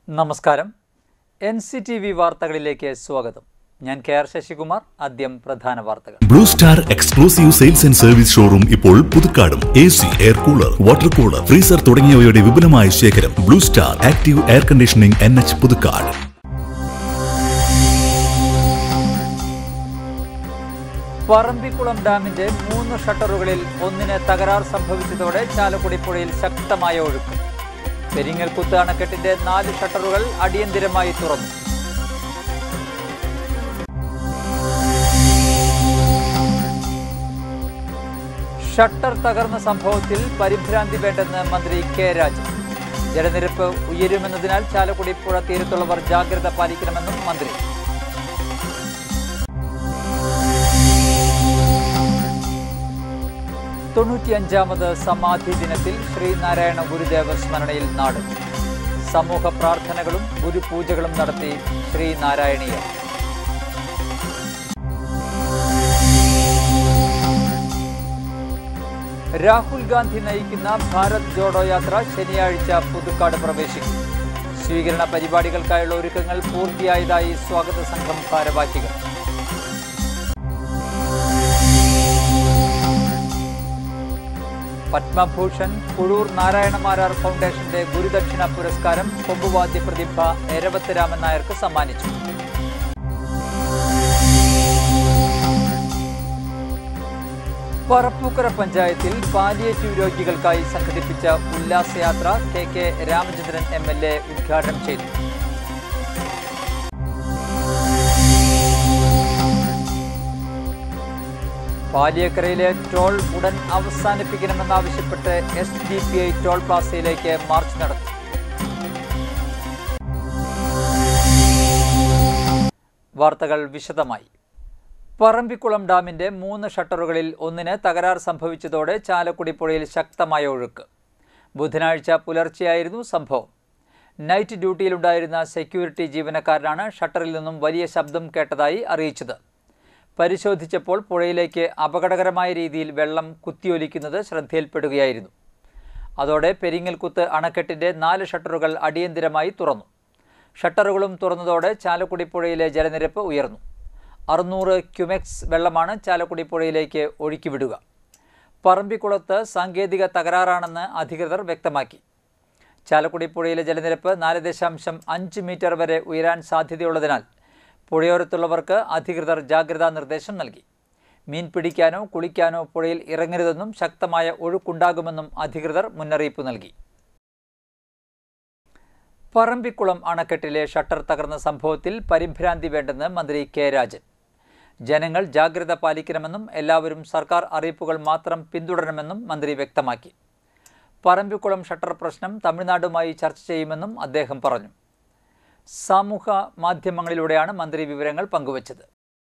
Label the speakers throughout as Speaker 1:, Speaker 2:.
Speaker 1: നമസ്കാരം N C T V വാർത്തകളിലേക്ക് സ്വാഗതം ഞാൻ കെ ആർ ശശികുമാർ ആദ്യം പ്രധാന വാർത്തകൾ
Speaker 2: Blue Star exclusive sales and service showroom ഇപ്പോൾ പുതുക്കാടും A C air cooler water cooler freezer തുടങ്ങിയവയുടെ വിപുലമായ ശേഖരം Blue Star active air conditioning N H Puthukkad
Speaker 1: Parambikulam ഡാമിന്റെ മൂന്ന് ഷട്ടറുകളിൽ ഒന്നിന് തകരാർ സംഭവിച്ചതോടെ ചാലക്കുടി പുഴയിൽ ശക്തമായ ഒഴുക്ക് പെരിങ്ങൽകുത്ത് അണക്കെട്ടിന്റെ നാല് ഷട്ടറുകൾ അടിയന്തിരമായി തുറന്നു ഷട്ടർ തകർന്ന സംഭവത്തിൽ പരിഭ്രാന്തി വേണ്ടെന്ന് മന്ത്രി കെ രാജൻ ജലനിരപ്പ് ഉയരുമെന്നതിനാൽ ചാലക്കുടി പുഴ തീരത്തുള്ളവർ ജാഗ്രത പാലിക്കണമെന്നും മന്ത്രി തൊണ്ണൂറ്റിയഞ്ചാമത് സമാധി ദിനത്തിൽ ശ്രീനാരായണ ഗുരുദേവ സ്മരണയിൽ നാട് സമൂഹ പ്രാർത്ഥനകളും ഗുരുപൂജകളും നടത്തി ശ്രീനാരായണീയം രാഹുൽ ഗാന്ധി നയിക്കുന്ന ഭാരത് ജോഡോ യാത്ര ശനിയാഴ്ച പുതുക്കാട് പ്രവേശിക്കും സ്വീകരണ പരിപാടികൾക്കായുള്ള ഒരുക്കങ്ങൾ പൂർത്തിയായതായി സ്വാഗത സംഘം ഭാരവാഹികൾ പത്മഭൂഷൺ കുഴൂർ നാരായണമാരാർ ഫൗണ്ടേഷന്റെ ഗുരുദക്ഷിണ പുരസ്കാരം കൊമ്പുവാദ്യ പ്രതിഭ എരവത്ത് രാമൻ നായർക്ക് സമ്മാനിച്ചു പറപ്പൂക്കര പഞ്ചായത്തിൽ പാലിയേറ്റീവ് രോഗികൾക്കായി സംഘടിപ്പിച്ച ഉല്ലാസയാത്ര K K Ramachandran M L A ഉദ്ഘാടനം ചെയ്തു പാലിയക്കരയിലെ ടോൾ ഉടൻ അവസാനിപ്പിക്കണമെന്നാവശ്യപ്പെട്ട് S D P I toll പ്ലാസയിലേക്ക് മാർച്ച് നടത്തി വാർത്തകൾ വിശദമായി പറമ്പിക്കുളം ഡാമിന്റെ മൂന്ന് ഷട്ടറുകളിൽ ഒന്നിന് തകരാർ സംഭവിച്ചതോടെ ചാലക്കുടി പുഴയിൽ ശക്തമായ ഒഴുക്ക് ബുധനാഴ്ച പുലർച്ചെയായിരുന്നു സംഭവം നൈറ്റ് ഡ്യൂട്ടിയിലുണ്ടായിരുന്ന സെക്യൂരിറ്റി ജീവനക്കാരനാണ് ഷട്ടറിൽ നിന്നും വലിയ ശബ്ദം കേട്ടതായി അറിയിച്ചത് പരിശോധിച്ചപ്പോൾ പുഴയിലേക്ക് അപകടകരമായ രീതിയിൽ വെള്ളം കുത്തിയൊലിക്കുന്നത് ശ്രദ്ധയിൽപ്പെടുകയായിരുന്നു അതോടെ പെരിങ്ങൽകുത്ത് അണക്കെട്ടിന്റെ നാല് ഷട്ടറുകൾ അടിയന്തിരമായി തുറന്നു ഷട്ടറുകളും തുറന്നതോടെ ചാലക്കുടി പുഴയിലെ ജലനിരപ്പ് ഉയർന്നു അറുന്നൂറ് ക്യുമെക്സ് വെള്ളമാണ് ചാലക്കുടി പുഴയിലേക്ക് ഒഴുക്കിവിടുക പറമ്പിക്കുളത്ത് സാങ്കേതിക തകരാറാണെന്ന് അധികൃതർ വ്യക്തമാക്കി ചാലക്കുടി പുഴയിലെ ജലനിരപ്പ് നാല് ദശാംശം അഞ്ച് മീറ്റർ വരെ ഉയരാൻ സാധ്യതയുള്ളതിനാൽ പുഴയോരത്തുള്ളവർക്ക് അധികൃതർ ജാഗ്രതാ നിർദ്ദേശം നൽകി മീൻ പിടിക്കാനോ കുളിക്കാനോ പുഴയിൽ ഇറങ്ങരുതെന്നും ശക്തമായ ഒഴുക്കുണ്ടാകുമെന്നും അധികൃതർ മുന്നറിയിപ്പ് നൽകി പറമ്പിക്കുളം അണക്കെട്ടിലെ ഷട്ടർ തകർന്ന സംഭവത്തിൽ പരിഭ്രാന്തി വേണ്ടെന്ന് മന്ത്രി കെ രാജൻ ജനങ്ങൾ ജാഗ്രത പാലിക്കണമെന്നും എല്ലാവരും സർക്കാർ അറിയിപ്പുകൾ മാത്രം പിന്തുടരണമെന്നും മന്ത്രി വ്യക്തമാക്കി പറമ്പിക്കുളം ഷട്ടർ പ്രശ്നം തമിഴ്നാടുമായി ചർച്ച ചെയ്യുമെന്നും അദ്ദേഹം പറഞ്ഞു സമൂഹ മാധ്യമങ്ങളിലൂടെയാണ് മന്ത്രി വിവരങ്ങൾ പങ്കുവച്ചത്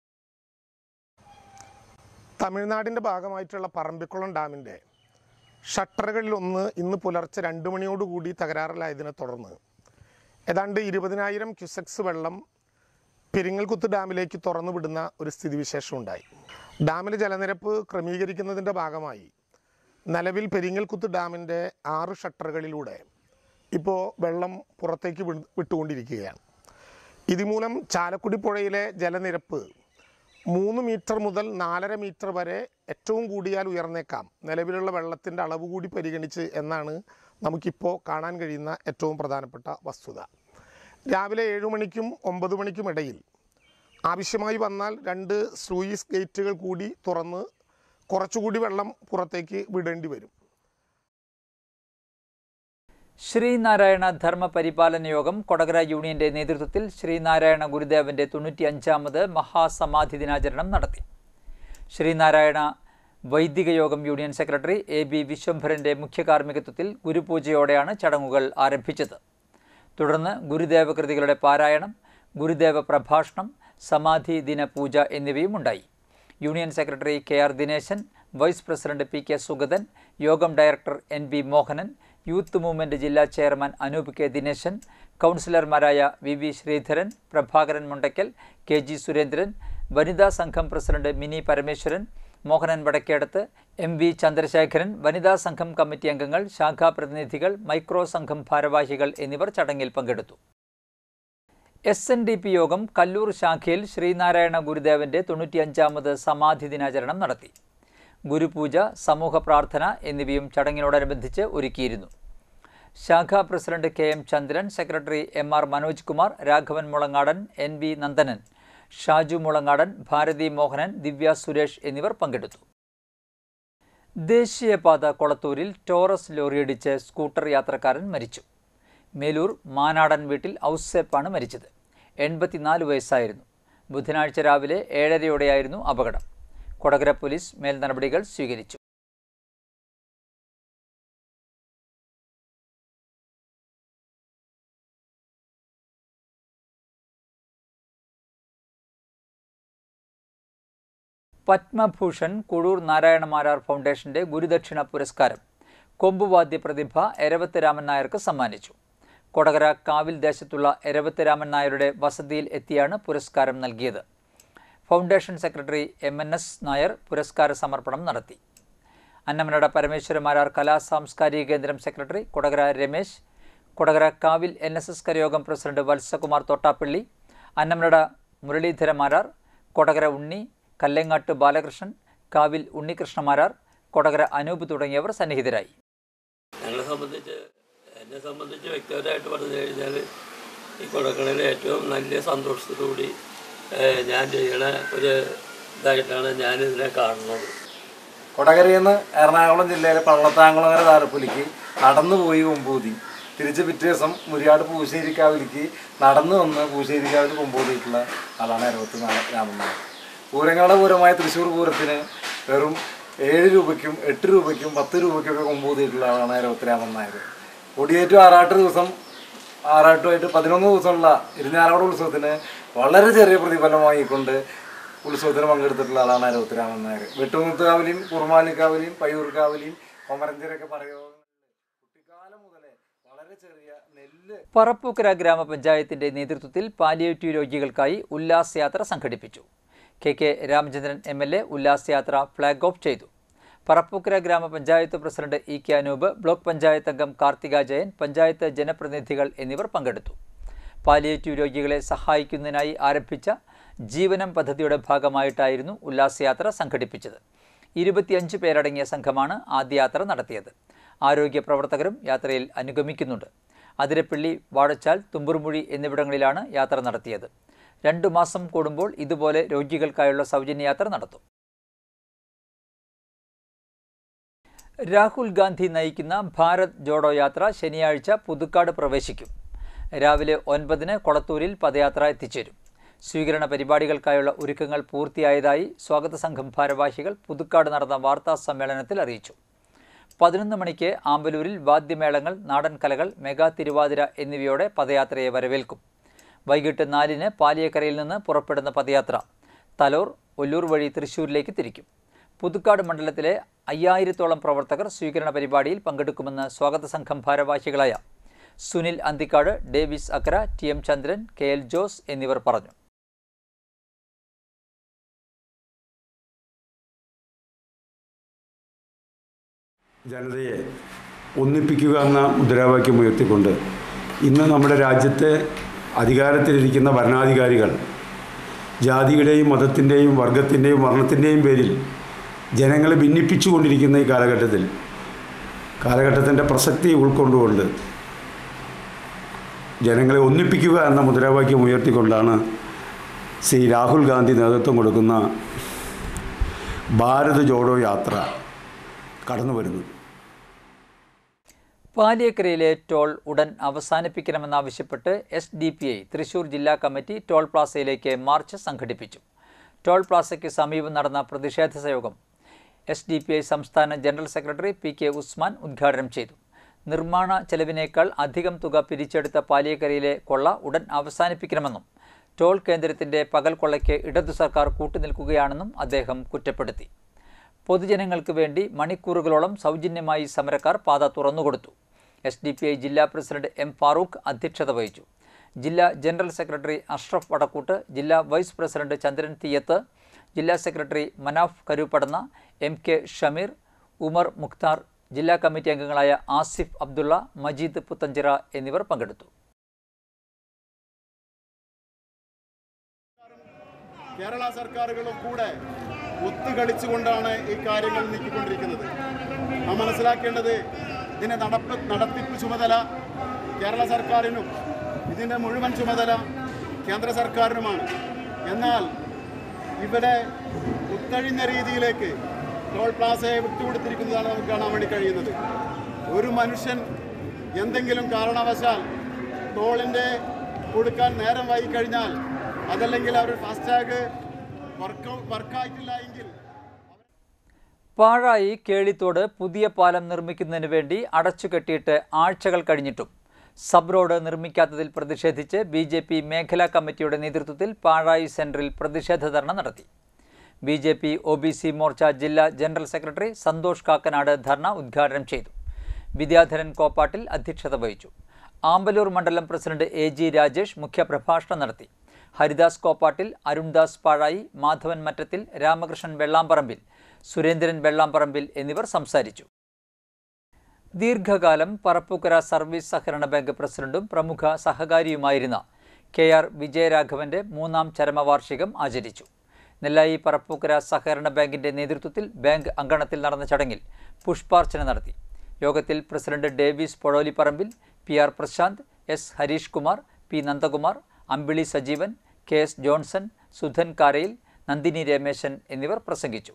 Speaker 3: തമിഴ്നാടിൻ്റെ ഭാഗമായിട്ടുള്ള പറമ്പിക്കുളം ഡാമിൻ്റെ ഷട്ടറുകളിലൊന്ന് ഇന്ന് പുലർച്ചെ രണ്ട് മണിയോടുകൂടി തകരാറിലായതിനെ തുടർന്ന് ഏതാണ്ട് ഇരുപതിനായിരം ക്യുസെക്സ് വെള്ളം പെരിങ്ങൽകുത്ത് ഡാമിലേക്ക് തുറന്നു വിടുന്ന ഒരു സ്ഥിതിവിശേഷം ഉണ്ടായി ഡാമിലെ ജലനിരപ്പ് ക്രമീകരിക്കുന്നതിൻ്റെ ഭാഗമായി നിലവിൽ പെരിങ്ങൽകുത്ത് ഡാമിൻ്റെ ആറ് ഷട്ടറുകളിലൂടെ ഇപ്പോൾ വെള്ളം പുറത്തേക്ക് വിട് വിട്ടുകൊണ്ടിരിക്കുകയാണ് ഇതുമൂലം ചാലക്കുടി പുഴയിലെ ജലനിരപ്പ് മൂന്ന് മീറ്റർ മുതൽ നാലര മീറ്റർ വരെ ഏറ്റവും കൂടിയാൽ ഉയർന്നേക്കാം നിലവിലുള്ള വെള്ളത്തിൻ്റെ അളവ് കൂടി പരിഗണിച്ച് എന്നാണ് നമുക്കിപ്പോൾ കാണാൻ കഴിയുന്ന ഏറ്റവും പ്രധാനപ്പെട്ട വസ്തുത രാവിലെ ഏഴ് മണിക്കും ഒമ്പത് മണിക്കും ഇടയിൽ ആവശ്യമായി വന്നാൽ രണ്ട് സ്ലൂയിസ് ഗേറ്റുകൾ കൂടി തുറന്ന് കുറച്ചുകൂടി വെള്ളം പുറത്തേക്ക് വിടേണ്ടി വരും
Speaker 1: ശ്രീനാരായണ ധർമ്മ പരിപാലന യോഗം കൊടകര യൂണിയന്റെ നേതൃത്വത്തിൽ ശ്രീനാരായണ ഗുരുദേവന്റെ തൊണ്ണൂറ്റിയഞ്ചാമത് മഹാസമാധി ദിനാചരണം നടത്തി ശ്രീനാരായണ വൈദിക യോഗം യൂണിയൻ സെക്രട്ടറി എ ബി വിശ്വംഭരന്റെ മുഖ്യ കാർമ്മികത്വത്തിൽ ഗുരുപൂജയോടെയാണ് ചടങ്ങുകൾ ആരംഭിച്ചത് തുടർന്ന് ഗുരുദേവ കൃതികളുടെ പാരായണം ഗുരുദേവ പ്രഭാഷണം സമാധി ദിന പൂജ എന്നിവയും ഉണ്ടായി union secretary K R Dineshan vice president P K Sugathan യോഗം director N B Mohanan youth movement ജില്ലാ ചെയർമാൻ അനൂപ് കെ ദിനേശൻ കൗൺസിലർമാരായ V V Sreedharan Prabhakaran Mundakkal K G Surendran വനിതാ സംഘം president Mini Parameswaran Mohanan Vadakkedathu M V Chandrasekharan വനിതാ സംഘം കമ്മിറ്റി അംഗങ്ങൾ ശാഖാ പ്രതിനിധികൾ മൈക്രോ സംഘം ഭാരവാഹികൾ എന്നിവർ ചടങ്ങിൽ പങ്കെടുത്തു എസ് എൻ ഡി പി യോഗം കല്ലൂർ ശാഖയിൽ ശ്രീനാരായണ ഗുരുദേവന്റെ തൊണ്ണൂറ്റിയഞ്ചാമത് സമാധി ദിനാചരണം നടത്തി ഗുരുപൂജ സമൂഹ പ്രാർത്ഥന എന്നിവയും ചടങ്ങിനോടനുബന്ധിച്ച് ഒരുക്കിയിരുന്നു ശാഖാ president K M Chandran secretary M R Manoj Kumar Raghavan Mulangadan N V Nandanan Shaju Mulangadan Bharathi Mohanan Divya Suresh എന്നിവർ പങ്കെടുത്തു ദേശീയപാത കൊളത്തൂരിൽ ടോറസ് ലോറിയിടിച്ച് സ്കൂട്ടർ യാത്രക്കാരൻ മരിച്ചു മേലൂർ മാനാടൻ വീട്ടിൽ ഔസേപ്പാണ് മരിച്ചത് എൺപത്തിനാല് വയസ്സായിരുന്നു ബുധനാഴ്ച രാവിലെ ഏഴരയോടെയായിരുന്നു അപകടം കൊടകര പോലീസ് മേൽ നടപടികൾ സ്വീകരിച്ചു പത്മഭൂഷൺ കുഴൂർ നാരായണമാരാർ ഫൗണ്ടേഷന്റെ ഗുരുദക്ഷിണ പുരസ്കാരം കൊമ്പുവാദ്യ പ്രതിഭ എരവത്ത് രാമൻ നായർക്ക് സമ്മാനിച്ചു കൊടകര കാവിൽ ദേശത്തുള്ള എരവത്ത് രാമൻ നായരുടെ വസതിയിൽ എത്തിയാണ് പുരസ്കാരം നൽകിയത് foundation secretary M N S Nair പുരസ്കാര സമർപ്പണം നടത്തി അന്നമനട പരമേശ്വരമാരാർ കലാ സാംസ്കാരിക കേന്ദ്രം സെക്രട്ടറി കൊടകര രമേശ് കൊടകര കാവിൽ എൻ എസ് എസ് കരയോഗം പ്രസിഡന്റ് വത്സകുമാർ തോട്ടാപ്പള്ളി അന്നമനട മുരളീധരമാരാർ കൊടകര ഉണ്ണി കല്ലെങ്ങാട്ട് ബാലകൃഷ്ണൻ കാവിൽ ഉണ്ണികൃഷ്ണമാരാർ കൊടകര അനൂപ് തുടങ്ങിയവർ സന്നിഹിതരായി
Speaker 4: ഞങ്ങളെ സംബന്ധിച്ച് എന്നെ സംബന്ധിച്ച് വ്യക്തിപരമായിട്ട് പറഞ്ഞു കഴിഞ്ഞാൽ ഈ കൊടക്കണയിൽ ഏറ്റവും നല്ല സന്തോഷത്തോടുകൂടി ഏഹ്, ഞാൻ ചെയ്യണ ഒരു ഇതായിട്ടാണ് ഞാനിതിനെ കാണുന്നത്
Speaker 5: കൊടകരയിൽ നിന്ന് എറണാകുളം ജില്ലയിലെ പള്ളത്താങ്കുളങ്ങര താലപ്പൊലിക്ക് നടന്നു പോയി കൊമ്പൂതി തിരിച്ച് പിറ്റേ ദിവസം മുരിയാട് പൂശ്ശേരിക്കാവിലേക്ക് നടന്നു വന്ന് പൂശ്ശേരിക്കാവിൽ കൊമ്പൂതിയിട്ടുള്ള ആളാണ് അറുപത്തി നാല് രാമനാഥ് പൂരങ്ങളുടെ പൂരമായ തൃശ്ശൂർ പൂരത്തിന് വെറും ഏഴ് രൂപയ്ക്കും എട്ട് രൂപയ്ക്കും പത്ത് രൂപയ്ക്കൊക്കെ കൊമ്പൂതിയിട്ടുള്ള ആളാണ് അറുപത്തിരാമൻ നായർ കൊടിയേറ്റം ആറാട്ട് ദിവസം ആറാട്ടുമായിട്ട് പതിനൊന്ന് ദിവസമുള്ള ഇരിഞ്ഞാലോട് ഉത്സവത്തിന് വളരെ ചെറിയ പ്രതിഫലം വാങ്ങിക്കൊണ്ട് ഉത്സവത്തിന് പങ്കെടുത്തിട്ടുള്ള ആളാണ് അരവത്തിരാമൻ നായർ വെട്ടുമുത്തുകാവിലെയും കുർമാലിക്കാവിലെയും പയ്യൂർക്കാവിലെയും കൊമരഞ്ചിരൊക്കെ പറയുക കുട്ടിക്കാലം മുതലേ വളരെ ചെറിയ നെല്ല്
Speaker 1: പറപ്പൂക്കര ഗ്രാമപഞ്ചായത്തിന്റെ നേതൃത്വത്തിൽ പാലിയേറ്റീവ് രോഗികൾക്കായി ഉല്ലാസ് യാത്ര സംഘടിപ്പിച്ചു K K Ramachandran M L A ഉല്ലാസ് യാത്ര ഫ്ലാഗ് ഓഫ് ചെയ്തു പറപ്പൂക്കര ഗ്രാമപഞ്ചായത്ത് president E K Anoop block panchayat അംഗം കാർത്തിക ജയൻ പഞ്ചായത്ത് ജനപ്രതിനിധികൾ എന്നിവർ പങ്കെടുത്തു പാലിയേറ്റീവ് രോഗികളെ സഹായിക്കുന്നതിനായി ആരംഭിച്ച ജീവനം പദ്ധതിയുടെ ഭാഗമായിട്ടായിരുന്നു ഉല്ലാസ് യാത്ര സംഘടിപ്പിച്ചത് ഇരുപത്തിയഞ്ച് പേരടങ്ങിയ സംഘമാണ് ആദ്യ യാത്ര നടത്തിയത് ആരോഗ്യ പ്രവർത്തകരും യാത്രയിൽ അനുഗമിക്കുന്നുണ്ട് അതിരപ്പള്ളി വാഴച്ചാൽ തുമ്പുർമുഴി എന്നിവിടങ്ങളിലാണ് യാത്ര നടത്തിയത് രണ്ടു മാസം കൂടുമ്പോൾ ഇതുപോലെ രോഗികൾക്കായുള്ള സൗജന്യ യാത്ര നടത്തും രാഹുൽ ഗാന്ധി നയിക്കുന്ന ഭാരത് ജോഡോ യാത്ര ശനിയാഴ്ച പുതുക്കാട് പ്രവേശിക്കും രാവിലെ ഒൻപതിന് കൊളത്തൂരിൽ പദയാത്ര എത്തിച്ചേരും സ്വീകരണ പരിപാടികൾക്കായുള്ള ഒരുക്കങ്ങൾ പൂർത്തിയായതായി സ്വാഗത സംഘം ഭാരവാഹികൾ പുതുക്കാട് നടന്ന വാർത്താ സമ്മേളനത്തിൽ അറിയിച്ചു പതിനൊന്ന് മണിക്ക് ആമ്പലൂരിൽ വാദ്യമേളങ്ങൾ നാടൻ കലകൾ മെഗാ തിരുവാതിര എന്നിവയോടെ പദയാത്രയെ വരവേൽക്കും വൈകിട്ട് നാലിന് പാലിയക്കരയിൽ നിന്ന് പുറപ്പെടുന്ന പദയാത്ര തലോർ ഒല്ലൂർ വഴി തൃശ്ശൂരിലേക്ക് തിരിക്കും പുതുക്കാട് മണ്ഡലത്തിലെ അയ്യായിരത്തോളം പ്രവർത്തകർ സ്വീകരണ പരിപാടിയിൽ പങ്കെടുക്കുമെന്ന് സ്വാഗത സംഘം ഭാരവാഹികളായ Sunil Anthikad Davis Akra T M Chandran K L Jose എന്നിവർ പറഞ്ഞു
Speaker 6: ജനതയെ ഒന്നിപ്പിക്കുക എന്ന മുദ്രാവാക്യം ഉയർത്തിക്കൊണ്ട് ഇന്ന് നമ്മുടെ രാജ്യത്തെ അധികാരത്തിലിരിക്കുന്ന ഭരണാധികാരികൾ ജാതിയുടെയും മതത്തിൻ്റെയും വർഗത്തിൻ്റെയും വർണ്ണത്തിൻ്റെയും പേരിൽ ജനങ്ങളെ ഭിന്നിപ്പിച്ചുകൊണ്ടിരിക്കുന്ന ഈ കാലഘട്ടത്തിൽ കാലഘട്ടത്തിൻ്റെ പ്രസക്തി ഉൾക്കൊണ്ടുകൊണ്ട് ജനങ്ങളെ ഒന്നിപ്പിക്കുക എന്ന മുദ്രാവാക്യം ഉയർത്തിക്കൊണ്ടാണ് ശ്രീ രാഹുൽ ഗാന്ധി നേതൃത്വം കൊടുക്കുന്ന ഭാരത് ജോഡോ യാത്ര കടന്നു വരുന്നത്
Speaker 1: പാലിയക്കരയിലെ ടോൾ ഉടൻ അവസാനിപ്പിക്കണമെന്നാവശ്യപ്പെട്ട് S D P I Thrissur ജില്ലാ കമ്മിറ്റി ടോൾ പ്ലാസയിലേക്ക് മാർച്ച് സംഘടിപ്പിച്ചു ടോൾ പ്ലാസയ്ക്ക് സമീപം നടന്ന പ്രതിഷേധ യോഗം എസ് ഡി പി ഐ സംസ്ഥാന general secretary P K Usman ഉദ്ഘാടനം ചെയ്തു നിർമ്മാണ ചെലവിനേക്കാൾ അധികം തുക പിരിച്ചെടുത്ത പാലിയക്കരയിലെ കൊള്ള ഉടൻ അവസാനിപ്പിക്കണമെന്നും ടോൾ കേന്ദ്രത്തിന്റെ പകൽ കൊള്ളയ്ക്ക് ഇടതു സർക്കാർ കൂട്ടുനിൽക്കുകയാണെന്നും അദ്ദേഹം കുറ്റപ്പെടുത്തി പൊതുജനങ്ങൾക്ക് വേണ്ടി മണിക്കൂറുകളോളം സൗജന്യമായി സമരക്കാർ പാത തുറന്നുകൊടുത്തു എസ് ഡി പി ഐ ജില്ലാ പ്രസിഡന്റ് എം ഫാറൂഖ് അധ്യക്ഷത വഹിച്ചു ജില്ലാ ജനറൽ സെക്രട്ടറി അഷ്റഫ് വടക്കൂട്ട് ജില്ലാ വൈസ് പ്രസിഡന്റ് ചന്ദ്രൻ തീയത്ത് ജില്ലാ secretary Manaf Karuppadanna M K Shameer Umar Mukhtar ജില്ലാ കമ്മിറ്റി അംഗങ്ങളായ ആസിഫ് അബ്ദുള്ള മജീദ് പുത്തഞ്ചിറ എന്നിവർ പങ്കെടുത്തു
Speaker 7: കേരള സർക്കാരുകളും കൂടെ ഒത്തുകളിച്ചുകൊണ്ടാണ് ഈ കാര്യങ്ങൾ നീക്കിക്കൊണ്ടിരിക്കുന്നത് നാം മനസ്സിലാക്കേണ്ടത് ഇതിൻ്റെ നടപ്പ് നടത്തിപ്പ് ചുമതല കേരള സർക്കാരിനും ഇതിൻ്റെ മുഴുവൻ ചുമതല കേന്ദ്ര സർക്കാരിനുമാണ് എന്നാൽ ഇവിടെ കുത്തഴിഞ്ഞ രീതിയിലേക്ക് ടോൾ പ്ലാസയെ വിട്ടുകൊടുത്തിരിക്കുന്നതാണ് നമുക്ക് കാണാൻ വേണ്ടി കഴിയുന്നത് ഒരു മനുഷ്യൻ എന്തെങ്കിലും കാരണവശാൽ ടോളിൻ്റെ കൊടുക്കാൻ നേരം വൈകി കഴിഞ്ഞാൽ അതല്ലെങ്കിൽ അവർ ഫാസ്ടാഗ് വർക്ക് വർക്കായിട്ടില്ല എങ്കിൽ
Speaker 1: പാഴായി കേളിത്തോട് പുതിയ പാലം നിർമ്മിക്കുന്നതിന് വേണ്ടി അടച്ചുകെട്ടിയിട്ട് ആഴ്ചകൾ കഴിഞ്ഞിട്ടും സബ് റോഡ് നിർമ്മിക്കാത്തതിൽ പ്രതിഷേധിച്ച് ബി ജെ പി മേഖലാ കമ്മിറ്റിയുടെ നേതൃത്വത്തിൽ പാഴായി സെൻറ്ററിൽ പ്രതിഷേധ ധർണ നടത്തി B J P O B C Morcha ജില്ലാ ജനറൽ സെക്രട്ടറി സന്തോഷ് കാക്കനാട് ധർണ ഉദ്ഘാടനം ചെയ്തു വിദ്യാധരൻ കോപ്പാട്ടിൽ അധ്യക്ഷത വഹിച്ചു ആമ്പലൂർ മണ്ഡലം പ്രസിഡന്റ് എ ജി രാജേഷ് മുഖ്യപ്രഭാഷണം നടത്തി ഹരിദാസ് കോപ്പാട്ടിൽ അരുൺദാസ് പാഴായി മാധവൻ മറ്റത്തിൽ രാമകൃഷ്ണൻ വെള്ളാമ്പറമ്പിൽ സുരേന്ദ്രൻ വെള്ളാമ്പറമ്പിൽ എന്നിവർ സംസാരിച്ചു ദീർഘകാലം പറപ്പൂക്കര സർവീസ് സഹകരണ ബാങ്ക് പ്രസിഡന്റും പ്രമുഖ സഹകാരിയുമായിരുന്ന കെ ആർ വിജയരാഘവന്റെ മൂന്നാം ചരമവാർഷികം ആചരിച്ചു നെല്ലായി പറപ്പൂക്കര സഹകരണ ബാങ്കിന്റെ നേതൃത്വത്തിൽ ബാങ്ക് അങ്കണത്തിൽ നടന്ന ചടങ്ങിൽ പുഷ്പാർച്ചന നടത്തി യോഗത്തിൽ president Davis Pozholiparambil P R Prasanth S Harish Kumar P Nandakumar Ambili Sajeevan K S Johnson Sudhan Karayil Nandini Rameshan എന്നിവർ പ്രസംഗിച്ചു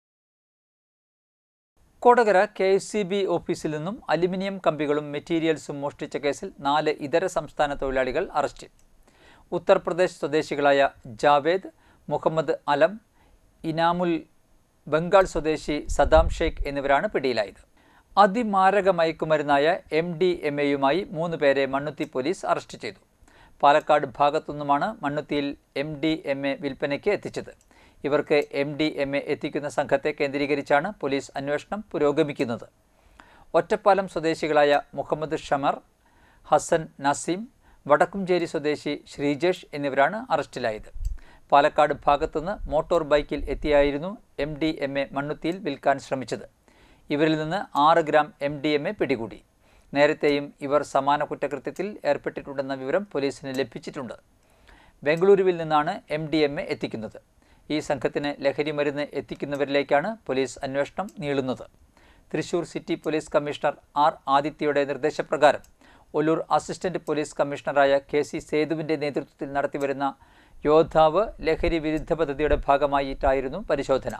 Speaker 1: Kodakara K S C B ഓഫീസിൽ നിന്നും അലുമിനിയം കമ്പികളും മെറ്റീരിയൽസും മോഷ്ടിച്ച കേസിൽ നാല് ഇതര സംസ്ഥാന തൊഴിലാളികൾ അറസ്റ്റിൽ ഉത്തർപ്രദേശ് സ്വദേശികളായ ജാവേദ് മുഹമ്മദ് അലം ഇനാമുൽ ബംഗാൾ സ്വദേശി സദാം ഷെയ്ഖ് എന്നിവരാണ് പിടിയിലായത് അതിമാരക മയക്കുമരുന്നായ എം ഡി എം എയുമായി മൂന്ന് പേരെ മണ്ണുത്തി പോലീസ് അറസ്റ്റ് ചെയ്തു പാലക്കാട് ഭാഗത്തുനിന്നുമാണ് മണ്ണുത്തിയിൽ എം ഡി എം എ വിൽപ്പനയ്ക്ക് എത്തിച്ചത് ഇവർക്ക് എം ഡി എം എ എത്തിക്കുന്ന സംഘത്തെ കേന്ദ്രീകരിച്ചാണ് പോലീസ് അന്വേഷണം പുരോഗമിക്കുന്നത് ഒറ്റപ്പാലം സ്വദേശികളായ മുഹമ്മദ് ഷമർ ഹസൻ നസീം വടക്കുംചേരി സ്വദേശി ശ്രീജേഷ് എന്നിവരാണ് അറസ്റ്റിലായത് പാലക്കാട് ഭാഗത്തുനിന്ന് മോട്ടോർ ബൈക്കിൽ എത്തിയായിരുന്നു എം ഡി എം എ മണ്ണുത്തിയിൽ വിൽക്കാൻ ശ്രമിച്ചത് ഇവരിൽ നിന്ന് ആറ് gram M D M A പിടികൂടി നേരത്തെയും ഇവർ സമാന കുറ്റകൃത്യത്തിൽ ഏർപ്പെട്ടിട്ടുണ്ടെന്ന വിവരം പോലീസിന് ലഭിച്ചിട്ടുണ്ട് ബംഗളൂരുവിൽ നിന്നാണ് എം ഡി എം എ എത്തിക്കുന്നത് ഈ സംഘത്തിന് ലഹരി മരുന്ന് എത്തിക്കുന്നവരിലേക്കാണ് പോലീസ് അന്വേഷണം നീളുന്നത് Thrissur city police commissioner R ആദിത്യയുടെ നിർദ്ദേശപ്രകാരം ഒല്ലൂർ അസിസ്റ്റന്റ് പോലീസ് കമ്മീഷണറായ കെ സി സേതുവിൻ്റെ നേതൃത്വത്തിൽ നടത്തിവരുന്ന യോദ്ധാവ് ലഹരി വിരുദ്ധ പദ്ധതിയുടെ ഭാഗമായിട്ടായിരുന്നു പരിശോധന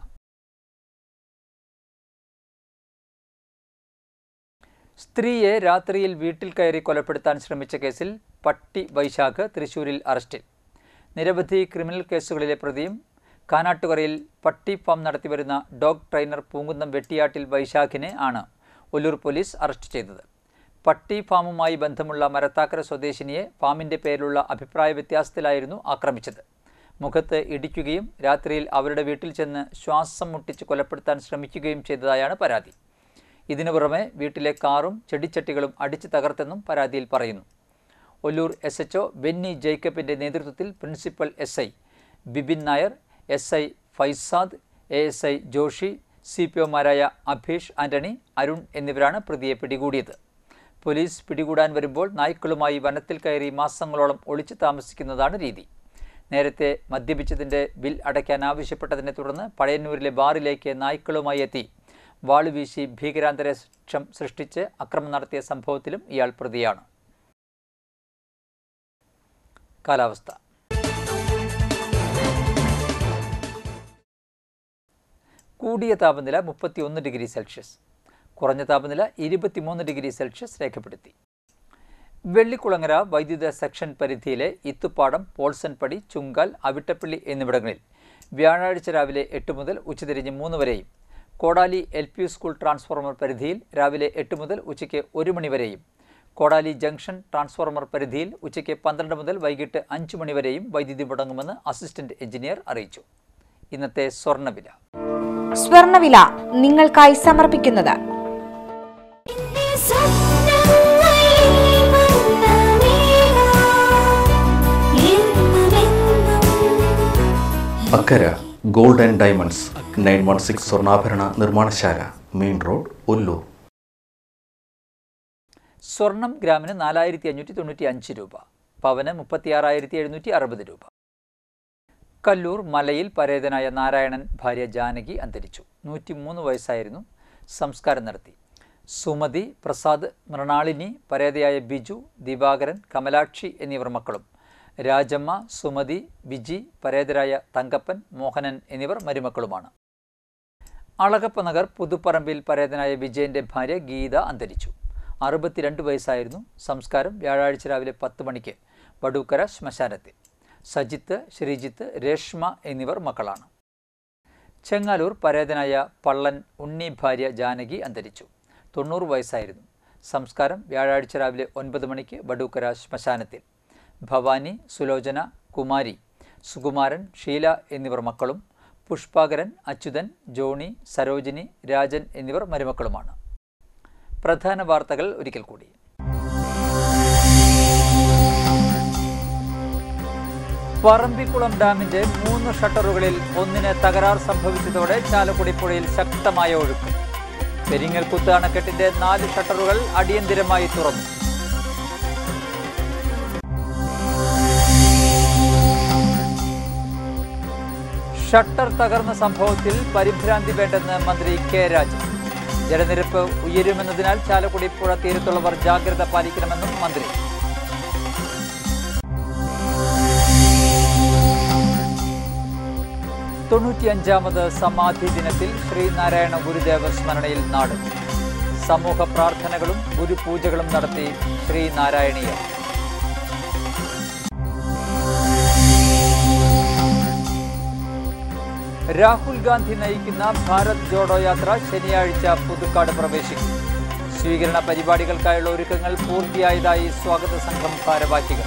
Speaker 1: സ്ത്രീയെ രാത്രിയിൽ വീട്ടിൽ കയറി കൊലപ്പെടുത്താൻ ശ്രമിച്ച കേസിൽ പട്ടി വൈശാഖ് തൃശൂരിൽ അറസ്റ്റിൽ നിരവധി ക്രിമിനൽ കേസുകളിലെ പ്രതിയും കാനാട്ടുകരയിൽ പട്ടി ഫാം നടത്തിവരുന്ന ഡോഗ് ട്രെയിനർ പൂങ്കുന്നം വെട്ടിയാട്ടിൽ വൈശാഖിനെ ആണ് ഒല്ലൂർ പോലീസ് അറസ്റ്റ് ചെയ്തത് പട്ടി ഫാമുമായി ബന്ധമുള്ള മരത്താക്കര സ്വദേശിനിയെ ഫാമിൻ്റെ പേരിലുള്ള അഭിപ്രായ വ്യത്യാസത്തിലായിരുന്നു ആക്രമിച്ചത് മുഖത്ത് ഇടിക്കുകയും രാത്രിയിൽ അവരുടെ വീട്ടിൽ ചെന്ന് ശ്വാസം മുട്ടിച്ച് കൊലപ്പെടുത്താൻ ശ്രമിക്കുകയും ചെയ്തതായാണ് പരാതി ഇതിനു പുറമെ വീട്ടിലെ കാറും ചെടിച്ചട്ടികളും അടിച്ചു തകർത്തെന്നും പരാതിയിൽ പറയുന്നു ഒല്ലൂർ എസ് എച്ച് ബെന്നി ജേക്കബിൻ്റെ നേതൃത്വത്തിൽ principal S I Bibin Nair S I Faisad A S I Joshi C P ഒമാരായ അഭീഷ് ആന്റണി അരുൺ എന്നിവരാണ് പ്രതിയെ പിടികൂടിയത് പോലീസ് പിടികൂടാൻ വരുമ്പോൾ നായ്ക്കളുമായി വനത്തിൽ കയറി മാസങ്ങളോളം ഒളിച്ചു താമസിക്കുന്നതാണ് രീതി നേരത്തെ മദ്യപിച്ചതിൻ്റെ ബിൽ അടയ്ക്കാൻ ആവശ്യപ്പെട്ടതിനെ തുടർന്ന് പഴയന്നൂരിലെ ബാറിലേക്ക് നായ്ക്കളുമായി എത്തി വാളുവീശി ഭീകരാന്തരീക്ഷം സൃഷ്ടിച്ച് അക്രമം നടത്തിയ സംഭവത്തിലും ഇയാൾ പ്രതിയാണ് കാലാവസ്ഥ കൂടിയ താപനില മുപ്പത്തിയൊന്ന് ഡിഗ്രി സെൽഷ്യസ് കുറഞ്ഞ താപനില ഇരുപത്തിമൂന്ന് ഡിഗ്രി സെൽഷ്യസ് രേഖപ്പെടുത്തി വെള്ളിക്കുളങ്ങര വൈദ്യുത സെക്ഷൻ പരിധിയിലെ ഇത്തുപ്പാടം പോൾസൻപടി ചുങ്കാൽ അവിട്ടപ്പള്ളി എന്നിവിടങ്ങളിൽ വ്യാഴാഴ്ച രാവിലെ എട്ട് മുതൽ ഉച്ചതിരിഞ്ഞ് മൂന്ന് വരെയും കോടാലി എൽ പി സ്കൂൾ ട്രാൻസ്ഫോർമർ പരിധിയിൽ രാവിലെ എട്ട് മുതൽ ഉച്ചയ്ക്ക് ഒരു മണി വരെയും കോടാലി ജംഗ്ഷൻ ട്രാൻസ്ഫോർമർ പരിധിയിൽ ഉച്ചയ്ക്ക് പന്ത്രണ്ട് മുതൽ വൈകിട്ട് അഞ്ച് മണി വരെയും വൈദ്യുതി മുടങ്ങുമെന്ന് അസിസ്റ്റന്റ് എഞ്ചിനീയർ അറിയിച്ചു ഇന്നത്തെ സ്വർണ്ണവില
Speaker 8: സ്വർണവില നിങ്ങൾക്കായി സമർപ്പിക്കുന്നത്
Speaker 9: Akkara gold and diamonds nine one six സ്വർണ്ണാഭരണ നിർമ്മാണശാല മെയിൻ റോഡ് ഒല്ലൂർ
Speaker 1: സ്വർണം ഗ്രാമിന് നാലായിരത്തി അഞ്ഞൂറ്റി തൊണ്ണൂറ്റി അഞ്ച് രൂപ പവന് മുപ്പത്തിയാറായിരത്തി എഴുന്നൂറ്റി അറുപത് രൂപ കല്ലൂർ മലയിൽ പരേതനായ നാരായണൻ ഭാര്യ ജാനകി അന്തരിച്ചു നൂറ്റിമൂന്ന് വയസ്സായിരുന്നു സംസ്കാരം നടത്തി സുമതി പ്രസാദ് മൃണാളിനി പരേതയായ ബിജു ദിവാകരൻ കമലാക്ഷി എന്നിവർ മക്കളും രാജമ്മ സുമതി ബിജി പരേതരായ തങ്കപ്പൻ മോഹനൻ എന്നിവർ മരുമക്കളുമാണ് അളകപ്പ നഗർ പുതുപ്പറമ്പിൽ പരേതനായ വിജയന്റെ ഭാര്യ ഗീത അന്തരിച്ചു അറുപത്തിരണ്ട് വയസ്സായിരുന്നു സംസ്കാരം വ്യാഴാഴ്ച രാവിലെ പത്ത് മണിക്ക് വടൂക്കര ശ്മശാനത്തിൽ സജിത്ത് ശ്രീജിത്ത് രേഷ്മ എന്നിവർ മക്കളാണ് ചെങ്ങാലൂർ പരേതനായ പള്ളൻ ഉണ്ണി ഭാര്യ ജാനകി അന്തരിച്ചു തൊണ്ണൂറ് വയസ്സായിരുന്നു സംസ്കാരം വ്യാഴാഴ്ച രാവിലെ ഒൻപത് മണിക്ക് വടൂക്കര ശ്മശാനത്തിൽ ഭവാനി സുലോചന കുമാരി സുകുമാരൻ ഷീല എന്നിവർ മക്കളും പുഷ്പാകരൻ അച്യുതൻ ജോണി സരോജിനി രാജൻ എന്നിവർ മരുമക്കളുമാണ് പ്രധാന വാർത്തകൾ ഒരിക്കൽ കൂടി പറമ്പിക്കുളം ഡാമിന്റെ മൂന്ന് ഷട്ടറുകളിൽ ഒന്നിന് തകരാർ സംഭവിച്ചതോടെ ചാലക്കുടി പുഴയിൽ ശക്തമായ ഒഴുക്ക് പെരിങ്ങൽകുത്ത് അണക്കെട്ടിന്റെ നാല് ഷട്ടറുകൾ അടിയന്തിരമായി തുറന്നു ഷട്ടർ തകർന്ന സംഭവത്തിൽ പരിഭ്രാന്തി വേണ്ടെന്ന് മന്ത്രി കെ രാജൻ ജലനിരപ്പ് ഉയരുമെന്നതിനാൽ ചാലക്കുടി പുഴ തീരത്തുള്ളവർ ജാഗ്രത പാലിക്കണമെന്നും മന്ത്രി തൊണ്ണൂറ്റിയഞ്ചാമത് സമാധി ദിനത്തിൽ ശ്രീനാരായണ ഗുരുദേവ സ്മരണയിൽ നാട് സമൂഹ പ്രാർത്ഥനകളും ഗുരുപൂജകളും നടത്തി ശ്രീനാരായണീയ രാഹുൽ ഗാന്ധി നയിക്കുന്ന ഭാരത് ജോഡോ യാത്ര ശനിയാഴ്ച പുതുക്കാട് പ്രവേശിക്കും സ്വീകരണ പരിപാടികൾക്കായുള്ള ഒരുക്കങ്ങൾ പൂർത്തിയായതായി സ്വാഗത സംഘം ഭാരവാഹികൾ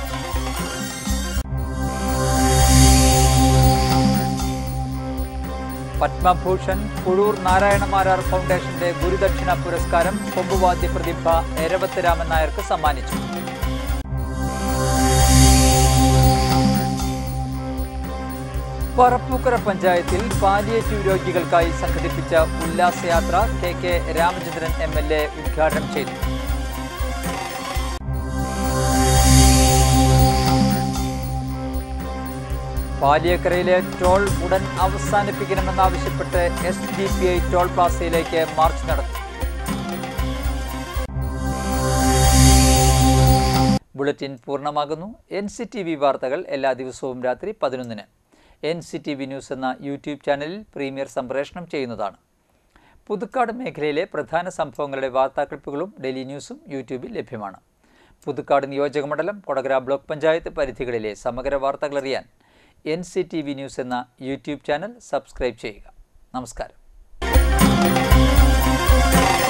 Speaker 1: പത്മഭൂഷൺ കുഴൂർ നാരായണമാരാർ ഫൗണ്ടേഷന്റെ ഗുരുദക്ഷിണ പുരസ്കാരം കൊമ്പുവാദ്യ പ്രതിഭ എരവത്ത് രാമൻ നായർക്ക് സമ്മാനിച്ചു പറപ്പൂക്കര പഞ്ചായത്തിൽ പാലിയേറ്റീവ് രോഗികൾക്കായി സംഘടിപ്പിച്ച ഉല്ലാസയാത്ര K K Ramachandran M L A ഉദ്ഘാടനം ചെയ്തു പാലിയക്കരയിലെ ടോൾ ഉടൻ അവസാനിപ്പിക്കണമെന്നാവശ്യപ്പെട്ട് S D P I toll പ്ലാസയിലേക്ക് മാർച്ച് നടത്തി ബുള്ളറ്റിൻ പൂർണ്ണമാകുന്നു എൻ സി ടി വി വാർത്തകൾ എല്ലാ ദിവസവും രാത്രി പതിനൊന്നിന് N C T V news എന്ന യൂട്യൂബ് ചാനലിൽ പ്രീമിയർ സംപ്രേഷണം ചെയ്യുന്നതാണ് പുതുക്കാട് മേഖലയിലെ പ്രധാന സംഭവങ്ങളുടെ വാർത്താക്ലിപ്പുകളും ഡെയിലി ന്യൂസും യൂട്യൂബിൽ ലഭ്യമാണ് പുതുക്കാട് നിയോജക മണ്ഡലം കൊടകര ബ്ലോക്ക് പഞ്ചായത്ത് പരിധികളിലെ സമഗ്ര വാർത്തകൾ അറിയാൻ N C T V news എന്ന യൂട്യൂബ് ചാനൽ സബ്സ്ക്രൈബ് ചെയ്യുക നമസ്കാരം